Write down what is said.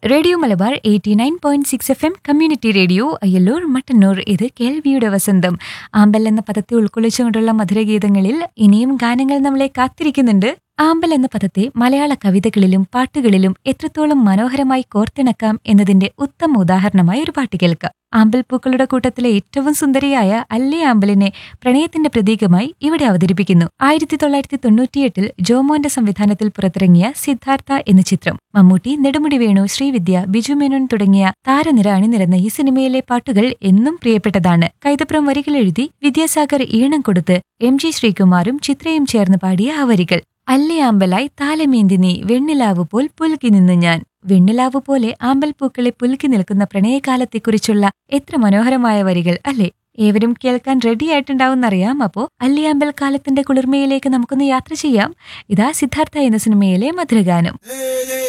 radio Malabar eighty nine point six F M community radio Ayyallur Mattannur ഇത് കേൾവിയുടെ വസന്തം ആമ്പൽ എന്ന പദത്തെ ഉൾക്കൊള്ളിച്ചുകൊണ്ടുള്ള മധുരഗീതങ്ങളിൽ ഇനിയും ഗാനങ്ങൾ നമ്മളെ കാത്തിരിക്കുന്നുണ്ട് ആമ്പൽ എന്ന പദത്തെ മലയാള കവിതകളിലും പാട്ടുകളിലും എത്രത്തോളം മനോഹരമായി കോർത്തിണക്കാം എന്നതിന്റെ ഉത്തമ ഉദാഹരണമായി ഒരു പാട്ട് കേൾക്കാം ആമ്പൽ പൂക്കളുടെ കൂട്ടത്തിലെ ഏറ്റവും സുന്ദരിയായ അല്ലേ ആമ്പലിനെ പ്രണയത്തിന്റെ പ്രതീകമായി ഇവിടെ അവതരിപ്പിക്കുന്നു ആയിരത്തി തൊള്ളായിരത്തി തൊണ്ണൂറ്റിയെട്ടിൽ ജോമോന്റെ സംവിധാനത്തിൽ പുറത്തിറങ്ങിയ സിദ്ധാർത്ഥ എന്ന ചിത്രം മമ്മൂട്ടി നെടുമുടി വേണു ശ്രീവിദ്യ ബിജു മേനോൻ തുടങ്ങിയ താരനിര അണിനിരന്ന ഈ സിനിമയിലെ പാട്ടുകൾ എന്നും പ്രിയപ്പെട്ടതാണ് കൈതപ്രം വരികൾ എഴുതി വിദ്യാസാഗർ ഈണം കൊടുത്ത് എം ജി ശ്രീകുമാറും ചിത്രയും ചേർന്ന് പാടിയ ആ വരികൾ അല്ലേ ആമ്പലായി താലമേന്തി നീ വെണ്ണിലാവ് പോൽ പുലുക്കി നിന്നു ഞാൻ വെണ്ണിലാവ് പോലെ ആമ്പൽ പൂക്കളെ പുലുക്കി നിൽക്കുന്ന പ്രണയകാലത്തെക്കുറിച്ചുള്ള എത്ര മനോഹരമായ വരികൾ അല്ലേ ഏവരും കേൾക്കാൻ റെഡി ആയിട്ടുണ്ടാവുന്നറിയാം അപ്പോ അല്ലിയാമ്പൽ കാലത്തിന്റെ കുളിർമയിലേക്ക് നമുക്കൊന്ന് യാത്ര ചെയ്യാം ഇതാ സിദ്ധാർത്ഥ എന്ന സിനിമയിലെ മധുരഗാനം Hey, hey,